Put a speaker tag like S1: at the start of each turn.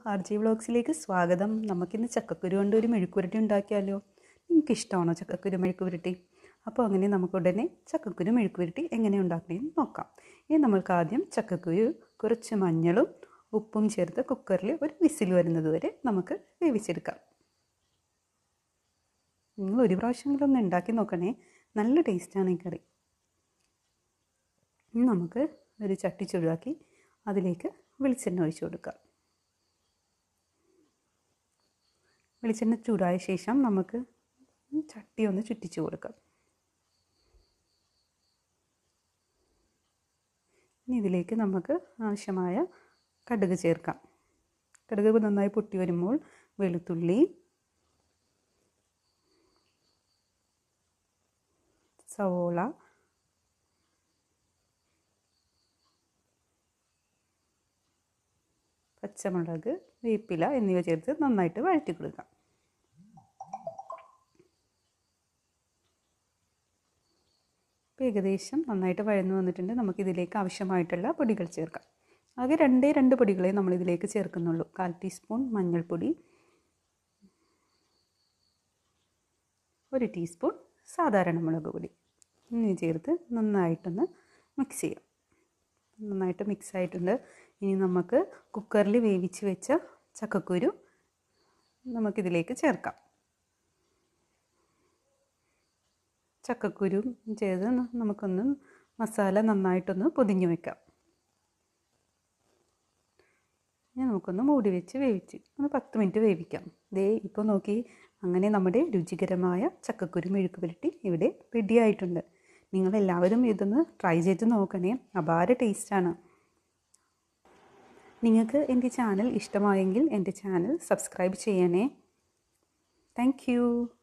S1: R G വ്ളോഗ്സിലേക്ക് സ്വാഗതം നമുക്കിന്ന് ചക്കക്കുരു കൊണ്ട് ഒരു മെഴുക്കുരുട്ടി ഉണ്ടാക്കിയാലോ നിങ്ങൾക്ക് ഇഷ്ടമാണോ ചക്കക്കുരു മെഴുക്കുരുട്ടി അപ്പോൾ അങ്ങനെ നമുക്ക് ഉടനെ ചക്കക്കുരു മെഴുക്കുരുട്ടി എങ്ങനെ ഉണ്ടാക്കണമെന്ന് നോക്കാം ഇനി നമ്മൾക്ക് ആദ്യം ചക്കക്കുരു കുറച്ച് മഞ്ഞളും ഉപ്പും ചേർത്ത് കുക്കറിൽ ഒരു വിസിൽ വരുന്നത് വരെ നമുക്ക് വേവിച്ചെടുക്കാം നിങ്ങൾ ഒരു പ്രാവശ്യമെങ്കിലും ഒന്ന് ഉണ്ടാക്കി നോക്കണേ നല്ല ടേസ്റ്റാണ് ഈ കറി ഇനി നമുക്ക് ഒരു ചട്ടി ചൂടാക്കി അതിലേക്ക് വെളിച്ചെണ്ണ ഒഴിച്ചു കൊടുക്കാം വെളിച്ചെണ്ണ ചൂടായ ശേഷം നമുക്ക് ചട്ടി ഒന്ന് ചുറ്റിച്ചു കൊടുക്കാം ഇനി ഇതിലേക്ക് നമുക്ക് ആവശ്യമായ കടുക് ചേർക്കാം കടുക് നന്നായി പൊട്ടി വരുമ്പോൾ വെളുത്തുള്ളി സവോള പച്ചമുളക് വേപ്പില എന്നിവ ചേർത്ത് നന്നായിട്ട് വഴറ്റി കൊടുക്കാം ഇപ്പോൾ ഏകദേശം നന്നായിട്ട് വഴന്നു വന്നിട്ടുണ്ട് നമുക്കിതിലേക്ക് ആവശ്യമായിട്ടുള്ള പൊടികൾ ചേർക്കാം ആകെ രണ്ടേ രണ്ട് പൊടികളെ നമ്മൾ ഇതിലേക്ക് ചേർക്കുന്നുള്ളൂ കാൽ ടീസ്പൂൺ മഞ്ഞൾപ്പൊടി ഒരു ടീസ്പൂൺ സാധാരണ മുളക് പൊടി ഇനി ചേർത്ത് നന്നായിട്ടൊന്ന് മിക്സ് ചെയ്യാം നന്നായിട്ട് മിക്സ് ആയിട്ടുണ്ട് ഇനി നമുക്ക് കുക്കറിൽ വേവിച്ച് വെച്ച ചക്കക്കുരു നമുക്കിതിലേക്ക് ചേർക്കാം ചക്കക്കുരു ചെയ്ത് നമുക്കൊന്ന് മസാല നന്നായിട്ടൊന്ന് പൊതിഞ്ഞ് വെക്കാം ഇനി നമുക്കൊന്ന് മൂടി വെച്ച് വേവിച്ച് ഒന്ന് പത്ത് മിനിറ്റ് വേവിക്കാം ദേ ഇപ്പോൾ നോക്കി അങ്ങനെ നമ്മുടെ രുചികരമായ ചക്കക്കുരു മെഴുക്ക് പുരട്ടി ഇവിടെ റെഡി ആയിട്ടുണ്ട് നിങ്ങളെല്ലാവരും ഇതൊന്ന് ട്രൈ ചെയ്ത് നോക്കണേ അപാര ടേസ്റ്റാണ് നിങ്ങൾക്ക് എൻ്റെ ചാനൽ ഇഷ്ടമായെങ്കിൽ എൻ്റെ ചാനൽ സബ്സ്ക്രൈബ് ചെയ്യണേ താങ്ക്